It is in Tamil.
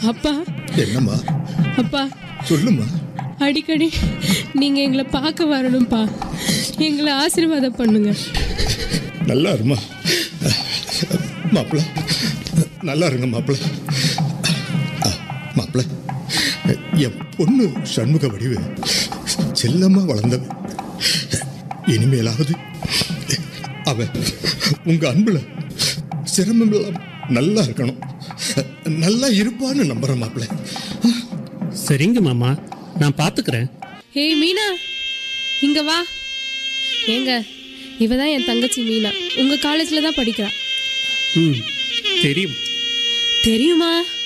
அப்பா என்னம்மா அப்பா சொல்லுமா அடிக்கடி நீங்க எங்களை பார்க்க வரணும்ப்பா எங்களை ஆசீர்வாதம் பண்ணுங்க நல்லா இருமா மாப்பிள்ள நல்லா இருங்க மாப்பிள்ள மாப்பிள்ள என் பொண்ணு சண்முக வடிவு செல்லமா வளர்ந்தவ இனிமேலாவது அவ உங்க அன்புல சிரமம் இல்லாம நல்லா இருக்கணும் நல்லா இருப்பான்னு நம்புறேன் மாப்பிள்ள சரிங்க மாமா நான் பார்த்துக்கிறேன் ஏய் மீனா இங்க வா ஏங்க இவ தான் என் தங்கச்சி மீனா உங்க காலேஜ்ல தான் படிக்கிறா ம் தெரியும் தெரியுமா